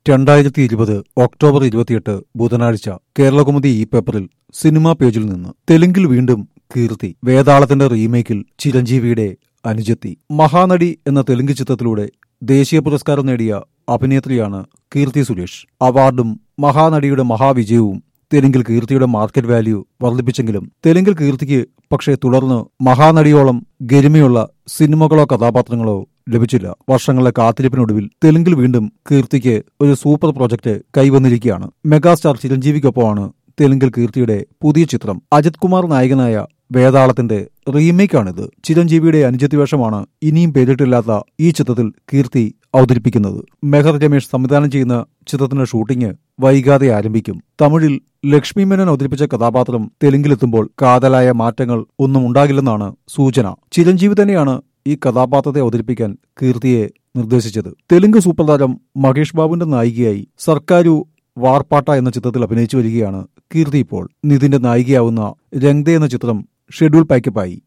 രണ്ടായിരത്തി ഇരുപത് ഒക്ടോബർ ഇരുപത്തിയെട്ട് ബുധനാഴ്ച കേരളകൗമുദി ഈ പേപ്പറിൽ സിനിമാ പേജിൽ നിന്ന് തെലുങ്കിൽ വീണ്ടും കീർത്തി വേതാളത്തിന്റെ റീമേക്കിൽ ചിരഞ്ജീവിയുടെ അനുജത്തി മഹാനടി എന്ന തെലുങ്ക് ചിത്രത്തിലൂടെ ദേശീയ പുരസ്കാരം നേടിയ അഭിനേത്രിയാണ് കീർത്തി സുരേഷ് അവാർഡും മഹാനടിയുടെ മഹാവിജയവും തെലുങ്കിൽ കീർത്തിയുടെ മാർക്കറ്റ് വാല്യൂ വർദ്ധിപ്പിച്ചെങ്കിലും തെലുങ്കിൽ കീർത്തിക്ക് പക്ഷേ തുടർന്ന് മഹാനടിയോളം ഗരിമയുള്ള സിനിമകളോ കഥാപാത്രങ്ങളോ ലഭിച്ചില്ല വർഷങ്ങളുടെ കാത്തിരിപ്പിനൊടുവിൽ തെലുങ്കിൽ വീണ്ടും കീർത്തിക്ക് ഒരു സൂപ്പർ പ്രോജക്റ്റ് കൈവന്നിരിക്കുകയാണ് മെഗാസ്റ്റാർ ചിരഞ്ജീവിക്കൊപ്പമാണ് തെലുങ്കിൽ കീർത്തിയുടെ പുതിയ ചിത്രം അജിത് കുമാർ നായകനായ വേതാളത്തിന്റെ റീമേക്കാണിത് ചിരഞ്ജീവിയുടെ അനുജത്തി വേഷമാണ് ഇനിയും പേരിട്ടില്ലാത്ത ഈ ചിത്രത്തിൽ കീർത്തി അവതരിപ്പിക്കുന്നത് മെഹർ രമേശ് സംവിധാനം ചെയ്യുന്ന ചിത്രത്തിന്റെ ഷൂട്ടിംഗ് വൈകാതെ ആരംഭിക്കും തമിഴിൽ ലക്ഷ്മി മേനോൻ അവതരിപ്പിച്ച കഥാപാത്രം തെലുങ്കിലെത്തുമ്പോൾ കാതലായ മാറ്റങ്ങൾ ഒന്നും ഉണ്ടാകില്ലെന്നാണ് സൂചന ചിരഞ്ജീവി തന്നെയാണ് ഈ കഥാപാത്രത്തെ അവതരിപ്പിക്കാൻ കീർത്തിയെ നിർദ്ദേശിച്ചത് തെലുങ്ക് സൂപ്പർ താരം മഹേഷ് ബാബുവിന്റെ നായികയായി സർക്കാരു വാർപ്പാട്ട എന്ന ചിത്രത്തിൽ അഭിനയിച്ചു വരികയാണ് കീർത്തി ഇപ്പോൾ നിതിന്റെ നായികയാവുന്ന രംഗ്ദേ എന്ന ചിത്രം ഷെഡ്യൂൾ പാക്കപ്പായി